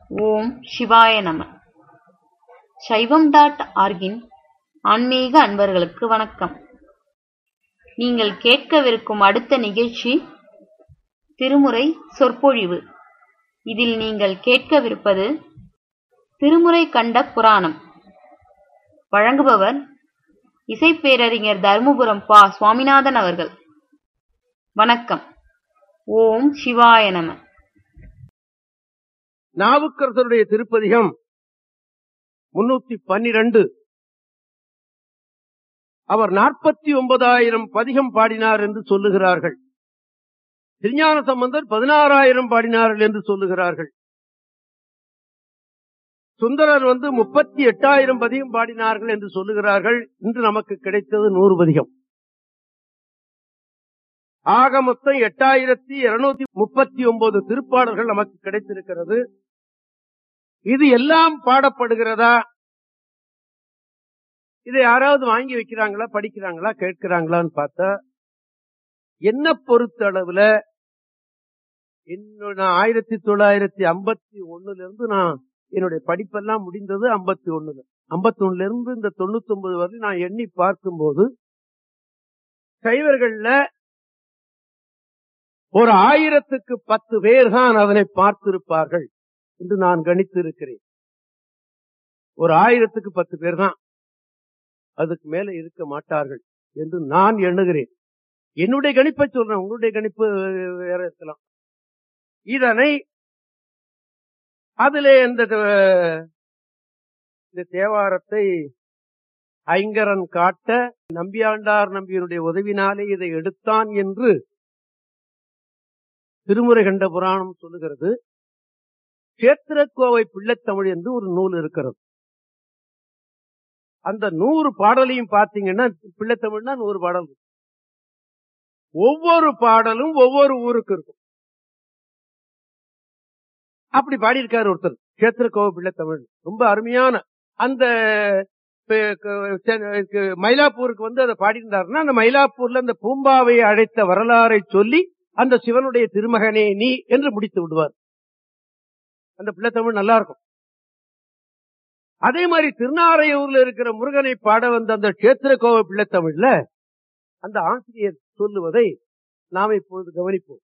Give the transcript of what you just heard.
ஓம் சிவாய நம சைவம் டாட் ஆர்கின் ஆன்மீக அன்பர்களுக்கு வணக்கம் நீங்கள் கேட்கவிருக்கும் அடுத்த நிகழ்ச்சி திருமுறை சொற்பொழிவு இதில் நீங்கள் கேட்கவிருப்பது திருமுறை கண்ட புராணம் வழங்குபவர் இசைப்பேரறிஞர் தருமபுரம் பா சுவாமிநாதன் அவர்கள் வணக்கம் ஓம் சிவாய நம நாவுக்கரசருடைய திருப்பதிகம் முன்னூத்தி பன்னிரண்டு அவர் நாற்பத்தி ஒன்பதாயிரம் பதிகம் பாடினார் என்று சொல்லுகிறார்கள் திருஞான சம்பந்தர் பதினாறாயிரம் பாடினார்கள் என்று சொல்லுகிறார்கள் சுந்தரர் வந்து முப்பத்தி எட்டாயிரம் பதிகம் பாடினார்கள் என்று சொல்லுகிறார்கள் இன்று நமக்கு கிடைத்தது நூறு பதிகம் ஆக மொத்தம் எட்டாயிரத்தி இருநூத்தி முப்பத்தி ஒன்பது திருப்பாடல்கள் நமக்கு கிடைத்திருக்கிறது இது எல்லாம் பாடப்படுகிறதா இதை யாராவது வாங்கி வைக்கிறாங்களா படிக்கிறாங்களா கேட்கிறாங்களான்னு பார்த்தா என்ன பொறுத்த அளவுல என்னோட ஆயிரத்தி தொள்ளாயிரத்தி ஐம்பத்தி ஒண்ணுல இருந்து நான் என்னுடைய படிப்பெல்லாம் முடிந்தது ஐம்பத்தி ஒண்ணுல ஐம்பத்தி ஒண்ணுல இருந்து இந்த தொண்ணூத்தி ஒன்பது வரை நான் எண்ணி பார்க்கும்போது சைவர்கள்ல ஒரு ஆயிரத்துக்கு பத்து பேர் தான் அதனை பார்த்திருப்பார்கள் என்று நான் கணித்திருக்கிறேன் ஒரு ஆயிரத்துக்கு பத்து பேர் தான் அதுக்கு மேல இருக்க மாட்டார்கள் என்று நான் எண்ணுகிறேன் என்னுடைய கணிப்பை சொல்றேன் உங்களுடைய கணிப்பு வேற இருக்கலாம் இதனை அதிலே இந்த இந்த தேவாரத்தை ஐங்கரன் காட்ட நம்பியாண்டார் நம்பியனுடைய உதவினாலே இதை எடுத்தான் என்று திருமுறை கண்ட புராணம் சொல்லுகிறது கேத்திரக்கோவை பிள்ளைத்தமிழ் என்று ஒரு நூல் இருக்கிறது அந்த நூறு பாடலையும் பார்த்தீங்கன்னா பிள்ளைத்தமிழ்னா நூறு பாடல் ஒவ்வொரு பாடலும் ஒவ்வொரு ஊருக்கு இருக்கும் அப்படி பாடியிருக்காரு ஒருத்தர் கேத்திரக்கோவை பிள்ளைத்தமிழ் ரொம்ப அருமையான அந்த மயிலாப்பூருக்கு வந்து அதை பாடியிருந்தாருன்னா அந்த மயிலாப்பூர்ல அந்த பூம்பாவை அழைத்த வரலாறை சொல்லி அந்த சிவனுடைய திருமகனே நீ என்று முடித்து விடுவார் அந்த பிள்ளை தமிழ் நல்லா இருக்கும் அதே மாதிரி திருநாரையூர்ல இருக்கிற முருகனை பாட வந்த அந்த கேத்திர கோவை பிள்ளை தமிழ்ல அந்த ஆசிரியர் சொல்லுவதை நாம் இப்பொழுது கவனிப்போம்